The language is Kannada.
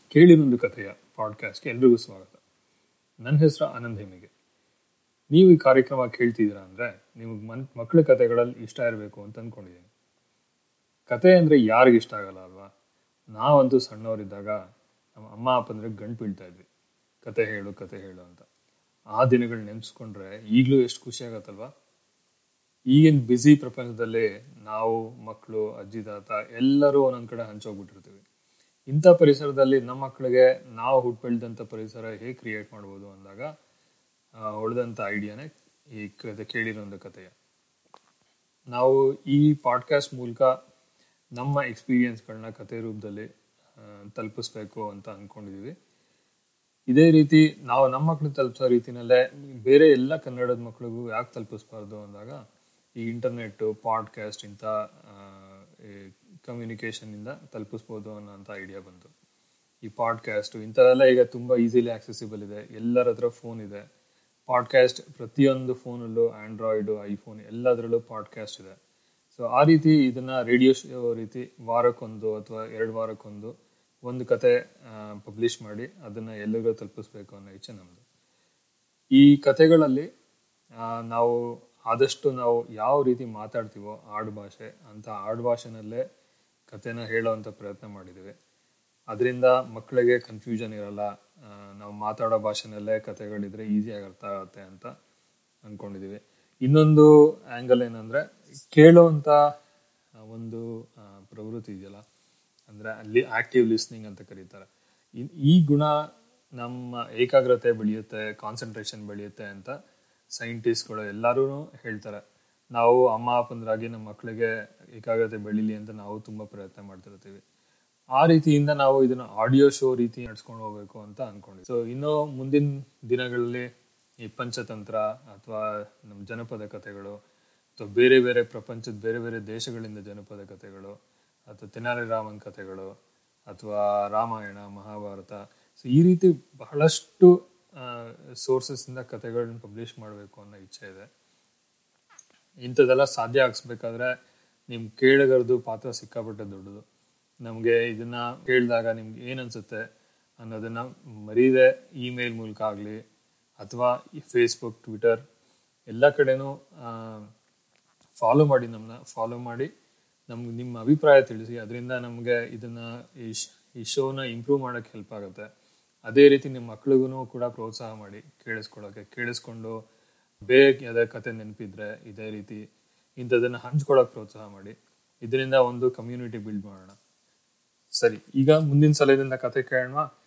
ಕೇಳಿನೊಂದು ಕಥೆಯ ಪಾಡ್ಕಾಸ್ಟ್ಗೆ ಎಲ್ರಿಗೂ ಸ್ವಾಗತ ನನ್ನ ಹೆಸರು ಆನಂದ್ ಹೇಮಿಗೆ ನೀವು ಈ ಕಾರ್ಯಕ್ರಮ ಕೇಳ್ತಿದ್ದೀರಾ ಅಂದರೆ ನಿಮಗೆ ಮನ್ ಮಕ್ಕಳ ಕಥೆಗಳಲ್ಲಿ ಇಷ್ಟ ಇರಬೇಕು ಅಂತ ಅಂದ್ಕೊಂಡಿದ್ದೀನಿ ಕತೆ ಅಂದರೆ ಯಾರಿಗೆ ಇಷ್ಟ ಆಗಲ್ಲ ಅಲ್ವಾ ನಾವಂತೂ ಸಣ್ಣವರಿದ್ದಾಗ ನಮ್ಮ ಅಮ್ಮ ಅಪ್ಪಂದ್ರೆ ಗಂಟು ಬೀಳ್ತಾ ಇದ್ವಿ ಕತೆ ಹೇಳು ಕತೆ ಹೇಳು ಅಂತ ಆ ದಿನಗಳು ನೆನೆಸ್ಕೊಂಡ್ರೆ ಈಗಲೂ ಎಷ್ಟು ಖುಷಿ ಆಗತ್ತಲ್ವಾ ಈಗಿನ ಬ್ಯುಸಿ ಪ್ರಪಂಚದಲ್ಲಿ ನಾವು ಮಕ್ಕಳು ಅಜ್ಜಿ ತಾತ ಎಲ್ಲರೂ ಒಂದೊಂದು ಕಡೆ ಹಂಚೋಗ್ಬಿಟ್ಟಿರ್ತೀವಿ ಇಂಥ ಪರಿಸರದಲ್ಲಿ ನಮ್ಮ ಮಕ್ಕಳಿಗೆ ನಾವು ಹುಟ್ಟು ಬೆಳೆದಂಥ ಪರಿಸರ ಹೇಗೆ ಕ್ರಿಯೇಟ್ ಮಾಡ್ಬೋದು ಅಂದಾಗ ಉಳಿದಂಥ ಐಡಿಯಾನೇ ಈ ಕತೆ ಕೇಳಿರೋಂಥ ಕಥೆಯ ನಾವು ಈ ಪಾಡ್ಕಾಸ್ಟ್ ಮೂಲಕ ನಮ್ಮ ಎಕ್ಸ್ಪೀರಿಯನ್ಸ್ಗಳನ್ನ ಕತೆ ರೂಪದಲ್ಲಿ ತಲುಪಿಸ್ಬೇಕು ಅಂತ ಅಂದ್ಕೊಂಡಿದ್ದೀವಿ ಇದೇ ರೀತಿ ನಾವು ನಮ್ಮ ಮಕ್ಕಳು ತಲುಪಿಸೋ ರೀತಿನಲ್ಲೇ ಬೇರೆ ಎಲ್ಲ ಕನ್ನಡದ ಮಕ್ಕಳಿಗೂ ಯಾಕೆ ತಲುಪಿಸ್ಬಾರ್ದು ಅಂದಾಗ ಈ ಇಂಟರ್ನೆಟ್ಟು ಪಾಡ್ಕಾಸ್ಟ್ ಇಂಥ ಕಮ್ಯುನಿಕೇಷನ್ನಿಂದ ತಲುಪಿಸ್ಬೋದು ಅನ್ನೋಂಥ ಐಡಿಯಾ ಬಂತು ಈ ಪಾಡ್ಕಾಸ್ಟು ಇಂಥವೆಲ್ಲ ಈಗ ತುಂಬ ಈಸಿಲಿ ಆಕ್ಸೆಸಿಬಲ್ ಇದೆ ಎಲ್ಲರ ಹತ್ರ ಫೋನ್ ಇದೆ ಪಾಡ್ಕಾಸ್ಟ್ ಪ್ರತಿಯೊಂದು ಫೋನಲ್ಲೂ ಆ್ಯಂಡ್ರಾಯ್ಡು ಐಫೋನ್ ಎಲ್ಲದರಲ್ಲೂ ಪಾಡ್ಕಾಸ್ಟ್ ಇದೆ ಸೊ ಆ ರೀತಿ ಇದನ್ನು ರೇಡಿಯೋ ಶೋ ರೀತಿ ವಾರಕ್ಕೊಂದು ಅಥವಾ ಎರಡು ವಾರಕ್ಕೊಂದು ಒಂದು ಕತೆ ಪಬ್ಲಿಷ್ ಮಾಡಿ ಅದನ್ನು ಎಲ್ಲರಿಗೂ ತಲುಪಿಸ್ಬೇಕು ಅನ್ನೋ ಇಚ್ಛೆ ನಮ್ಮದು ಈ ಕತೆಗಳಲ್ಲಿ ನಾವು ಆದಷ್ಟು ನಾವು ಯಾವ ರೀತಿ ಮಾತಾಡ್ತೀವೋ ಆಡು ಭಾಷೆ ಅಂತ ಆಡು ಭಾಷೆನಲ್ಲೇ ಕತೆನ ಹೇಳೋವಂಥ ಪ್ರಯತ್ನ ಮಾಡಿದ್ದೀವಿ ಅದರಿಂದ ಮಕ್ಕಳಿಗೆ ಕನ್ಫ್ಯೂಷನ್ ಇರಲ್ಲ ನಾವು ಮಾತಾಡೋ ಭಾಷೆನಲ್ಲೇ ಕತೆಗಳಿದ್ರೆ ಈಸಿಯಾಗಿ ಅರ್ಥ ಆಗುತ್ತೆ ಅಂತ ಅಂದ್ಕೊಂಡಿದ್ದೀವಿ ಇನ್ನೊಂದು ಆ್ಯಂಗಲ್ ಏನಂದರೆ ಕೇಳೋವಂಥ ಒಂದು ಪ್ರವೃತ್ತಿ ಇದೆಯಲ್ಲ ಅಂದರೆ ಅಲ್ಲಿ ಆಕ್ಟಿವ್ ಲಿಸ್ನಿಂಗ್ ಅಂತ ಕರೀತಾರೆ ಈ ಗುಣ ನಮ್ಮ ಏಕಾಗ್ರತೆ ಬೆಳೆಯುತ್ತೆ ಕಾನ್ಸಂಟ್ರೇಷನ್ ಬೆಳೆಯುತ್ತೆ ಅಂತ ಸೈಂಟಿಸ್ಟ್ಗಳು ಎಲ್ಲರೂ ಹೇಳ್ತಾರೆ ನಾವು ಅಮ್ಮ ಅಪ್ಪಂದ್ರಾಗಿ ನಮ್ಮ ಮಕ್ಕಳಿಗೆ ಏಕಾಗ್ರತೆ ಬೆಳೀಲಿ ಅಂತ ನಾವು ತುಂಬ ಪ್ರಯತ್ನ ಮಾಡ್ತಿರ್ತೀವಿ ಆ ರೀತಿಯಿಂದ ನಾವು ಇದನ್ನ ಆಡಿಯೋ ಶೋ ರೀತಿ ನಡ್ಸ್ಕೊಂಡು ಹೋಗ್ಬೇಕು ಅಂತ ಅನ್ಕೊಂಡಿದ್ವಿ ಸೊ ಇನ್ನು ಮುಂದಿನ ದಿನಗಳಲ್ಲಿ ಈ ಪಂಚತಂತ್ರ ಅಥವಾ ನಮ್ಮ ಜನಪದ ಕಥೆಗಳು ಅಥವಾ ಬೇರೆ ಬೇರೆ ಪ್ರಪಂಚದ ಬೇರೆ ಬೇರೆ ದೇಶಗಳಿಂದ ಜನಪದ ಕಥೆಗಳು ಅಥವಾ ತೆನಾಲಿ ರಾಮನ್ ಕಥೆಗಳು ಅಥವಾ ರಾಮಾಯಣ ಮಹಾಭಾರತ ಸೊ ಈ ರೀತಿ ಬಹಳಷ್ಟು ಸೋರ್ಸಸ್ಸಿಂದ ಕಥೆಗಳನ್ನ ಪಬ್ಲಿಷ್ ಮಾಡಬೇಕು ಅನ್ನೋ ಇಚ್ಛೆ ಇದೆ ಇಂಥದ್ದೆಲ್ಲ ಸಾಧ್ಯ ಆಗಿಸ್ಬೇಕಾದ್ರೆ ನಿಮ್ಮ ಕೇಳಗರದು ಪಾತ್ರ ಸಿಕ್ಕಾಪಟ್ಟೆ ದೊಡ್ಡದು ನಮಗೆ ಇದನ್ನ ಕೇಳಿದಾಗ ನಿಮ್ಗೆ ಏನು ಅನ್ಸುತ್ತೆ ಅನ್ನೋದನ್ನ ಮರೀದೆ ಇಮೇಲ್ ಮೂಲಕ ಆಗಲಿ ಅಥವಾ ಈ ಫೇಸ್ಬುಕ್ ಟ್ವಿಟರ್ ಎಲ್ಲ ಕಡೆನೂ ಫಾಲೋ ಮಾಡಿ ನಮ್ಮನ್ನ ಫಾಲೋ ಮಾಡಿ ನಮ್ಗೆ ನಿಮ್ಮ ಅಭಿಪ್ರಾಯ ತಿಳಿಸಿ ಅದರಿಂದ ನಮಗೆ ಇದನ್ನ ಈ ಈ ಶೋನ ಇಂಪ್ರೂವ್ ಮಾಡೋಕ್ಕೆ ಹೆಲ್ಪ್ ಆಗುತ್ತೆ ಅದೇ ರೀತಿ ನಿಮ್ಮ ಮಕ್ಳಿಗೂ ಕೂಡ ಪ್ರೋತ್ಸಾಹ ಮಾಡಿ ಕೇಳಿಸ್ಕೊಳ್ಳೋಕೆ ಕೇಳಿಸ್ಕೊಂಡು ಬೇಗ ಯಾವುದೇ ಕತೆ ನೆನಪಿದ್ರೆ ಇದೇ ರೀತಿ ಇಂಥದನ್ನು ಹಂಚ್ಕೊಳ್ಳೋಕೆ ಪ್ರೋತ್ಸಾಹ ಮಾಡಿ ಇದರಿಂದ ಒಂದು ಕಮ್ಯುನಿಟಿ ಬಿಲ್ಡ್ ಮಾಡೋಣ ಸರಿ ಈಗ ಮುಂದಿನ ಸಲದಿಂದ ಕತೆ ಕೇಳೋಣ